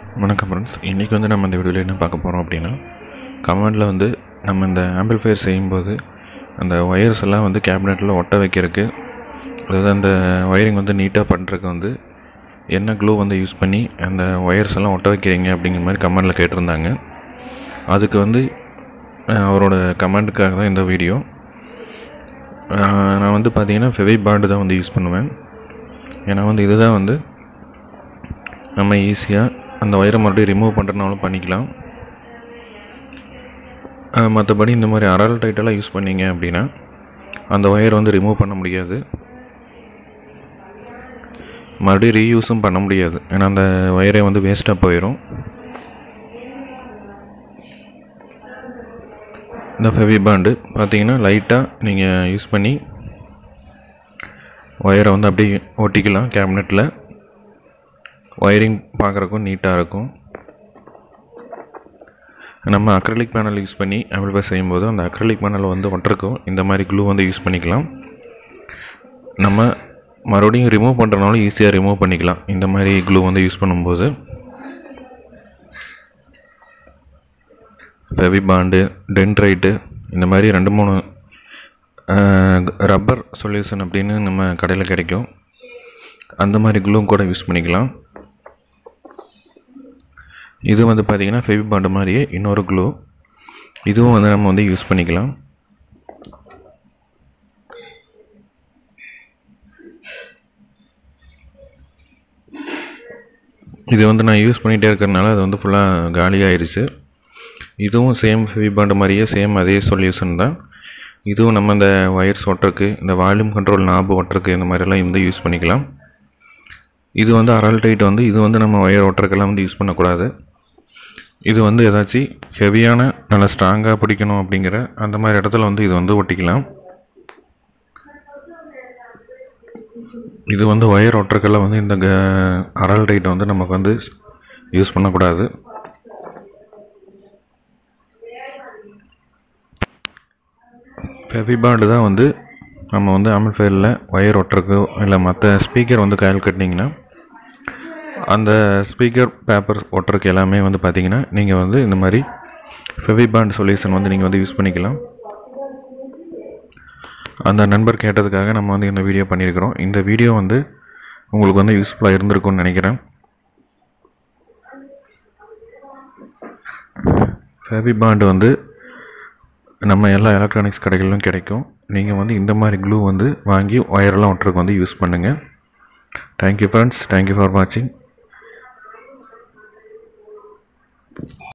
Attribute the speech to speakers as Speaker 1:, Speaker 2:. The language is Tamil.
Speaker 1: வணக்கம் ஃப்ரெண்ட்ஸ் இன்றைக்கி வந்து நம்ம இந்த வீடியோவில் என்ன பார்க்க போகிறோம் அப்படின்னா கமெண்டில் வந்து நம்ம இந்த ஆம்பிள்ஃபயர் செய்யும்போது அந்த ஒயர்ஸ் எல்லாம் வந்து கேபினெட்டில் ஒட்ட வைக்கிறதுக்கு அதாவது அந்த ஒயரிங் வந்து நீட்டாக பண்ணுறதுக்கு வந்து என்ன க்ளூ வந்து யூஸ் பண்ணி அந்த ஒயர்ஸ் எல்லாம் ஒட்ட வைக்கிறீங்க அப்படிங்கிற மாதிரி கமெண்டில் கேட்டிருந்தாங்க அதுக்கு வந்து அஹ், அவரோட கமெண்ட்டுக்காக தான் இந்த வீடியோ அஹ், நான் வந்து பார்த்தீங்கன்னா ஃபெவி பாண்டு தான் வந்து யூஸ் பண்ணுவேன் ஏன்னா வந்து இதுதான் வந்து நம்ம ஈஸியாக அந்த ஒயரை மறுபடியும் ரிமூவ் பண்ணுறதுனாலும் பண்ணிக்கலாம் அஹ் மற்றபடி இந்த மாதிரி அரல் டைட்டெல்லாம் யூஸ் பண்ணீங்க அப்படின்னா அந்த ஒயர் வந்து ரிமூவ் பண்ண முடியாது மறுபடியும் ரீயூஸும் பண்ண முடியாது ஏன்னா அந்த ஒயரே வந்து வேஸ்ட்டாக போயிடும் இந்த ஃபெவி பாண்டு பார்த்தீங்கன்னா லைட்டாக நீங்கள் யூஸ் பண்ணி ஒயரை வந்து அப்படியே ஒட்டிக்கலாம் கேபினெட்டில் ஒயரிங் பார்க்குறக்கும் நீட்டாக இருக்கும் நம்ம அக்ரலிக் பேனல் யூஸ் பண்ணி ஆம்பிள்ஃபயர் செய்யும்போது அந்த அக்ரலிக் பேனல் வந்து ஒட்டுறக்கும் இந்த மாதிரி க்ளூ வந்து யூஸ் பண்ணிக்கலாம் நம்ம மறுபடியும் ரிமூவ் பண்ணுறனாலும் ஈஸியாக ரிமூவ் பண்ணிக்கலாம் இந்த மாதிரி க்ளூ வந்து யூஸ் பண்ணும்போது ஃபெவி பாண்டு டென்ட்ரைட்டு இந்த மாதிரி ரெண்டு மூணு ரப்பர் சொல்யூஷன் அப்படின்னு நம்ம கடையில் கிடைக்கும் அந்த மாதிரி க்ளூ கூட யூஸ் பண்ணிக்கலாம் இது வந்து பார்த்திங்கன்னா ஃபெவி பாண்டு மாதிரியே இன்னொரு க்ளூ இதுவும் வந்து நம்ம வந்து யூஸ் பண்ணிக்கலாம் இது வந்து நான் யூஸ் பண்ணிகிட்டே இருக்கிறனால அது வந்து ஃபுல்லாக காலியாயிருச்சு இதுவும் சேம் ஃபெவி பாண்டு மாதிரியே சேம் அதே சொல்யூஷன் தான் இதுவும் நம்ம இந்த ஒயர்ஸ் ஒட்டுறக்கு இந்த வால்யூம் கண்ட்ரோல் நாபு ஒட்டுறக்கு இந்த மாதிரிலாம் வந்து யூஸ் பண்ணிக்கலாம் இது வந்து அரல் டைட் வந்து இது வந்து நம்ம ஒயர் ஒட்டுறக்கெல்லாம் வந்து யூஸ் பண்ணக்கூடாது இது வந்து ஏதாச்சும் ஹெவியான நல்லா ஸ்ட்ராங்காக பிடிக்கணும் அப்படிங்கிற அந்த மாதிரி இடத்துல வந்து இது வந்து ஒட்டிக்கலாம் இது வந்து ஒயர் ஒட்டுறக்கெல்லாம் வந்து இந்த க- அரல் டைட்டை வந்து நமக்கு வந்து யூஸ் பண்ணக்கூடாது ஃபெவிபாண்டு தான் வந்து நம்ம வந்து ஆம்பிள்ஃபயரில் ஒயர் ஒட்டுறக்கோ இல்லை மற்ற ஸ்பீக்கர் வந்து காயல் கட்டினீங்கன்னா அந்த ஸ்பீக்கர் பேப்பர் ஒட்டுறக்கு எல்லாமே வந்து பார்த்தீங்கன்னா நீங்கள் வந்து இந்த மாதிரி ஃபெவிபாண்ட் சொல்யூஷன் வந்து நீங்கள் வந்து யூஸ் பண்ணிக்கலாம் அந்த நண்பர் கேட்டதுக்காக நம்ம வந்து இந்த வீடியோ பண்ணியிருக்கிறோம் இந்த வீடியோ வந்து உங்களுக்கு வந்து யூஸ்ஃபுல்லாக இருந்திருக்கும்னு நினைக்கிறேன் ஃபெவிபாண்ட் வந்து நம்ம எல்லா எலக்ட்ரானிக்ஸ் கடைகளிலும் கிடைக்கும் நீங்கள் வந்து இந்த மாதிரி க்ளூ வந்து வாங்கி ஒயரெல்லாம் ஒட்டுறதுக்கு வந்து யூஸ் பண்ணுங்கள் தேங்க்யூ ஃப்ரெண்ட்ஸ் தேங்க்யூ ஃபார் வாட்சிங்